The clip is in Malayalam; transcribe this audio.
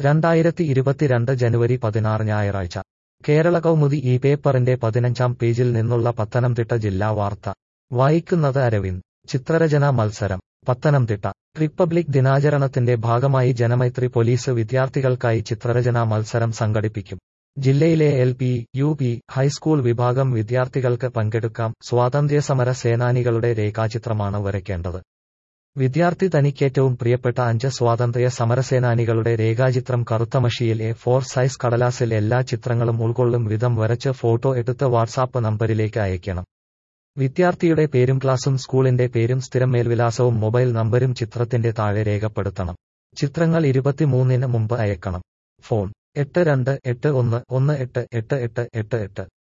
രണ്ടായിരത്തി ഇരുപത്തിരണ്ട് ജനുവരി പതിനാറ് ഞായറാഴ്ച കേരള കൗമുദി ഈ പേപ്പറിന്റെ പതിനഞ്ചാം പേജിൽ നിന്നുള്ള പത്തനംതിട്ട ജില്ലാ വാർത്ത വായിക്കുന്നത് അരവിന്ദ് ചിത്രരചനാ മത്സരം പത്തനംതിട്ട റിപ്പബ്ലിക് ദിനാചരണത്തിന്റെ ഭാഗമായി ജനമൈത്രി പോലീസ് വിദ്യാർത്ഥികൾക്കായി ചിത്രരചനാ മത്സരം സംഘടിപ്പിക്കും ജില്ലയിലെ L P U P high school വിഭാഗം വിദ്യാർത്ഥികൾക്ക് പങ്കെടുക്കാം സ്വാതന്ത്ര്യസമര സേനാനികളുടെ രേഖാചിത്രമാണ് വരയ്ക്കേണ്ടത് വിദ്യാർത്ഥി തനിക്കേറ്റവും പ്രിയപ്പെട്ട അഞ്ച് സ്വാതന്ത്ര്യ സമരസേനാനികളുടെ രേഖാചിത്രം കറുത്ത മഷിയിൽ എ ഫോർ സൈസ് കടലാസിൽ എല്ലാ ചിത്രങ്ങളും ഉൾക്കൊള്ളും വിധം വരച്ച് ഫോട്ടോ എടുത്ത് വാട്സാപ്പ് നമ്പരിലേക്ക് അയക്കണം വിദ്യാർത്ഥിയുടെ പേരും ക്ലാസും സ്കൂളിന്റെ പേരും സ്ഥിരം മേൽവിലാസവും മൊബൈൽ നമ്പരും ചിത്രത്തിന്റെ താഴെ രേഖപ്പെടുത്തണം ചിത്രങ്ങൾ ഇരുപത്തിമൂന്നിന് മുമ്പ് അയക്കണം ഫോൺ എട്ട് രണ്ട് എട്ട് ഒന്ന് ഒന്ന് എട്ട് എട്ട് എട്ട് എട്ട് എട്ട്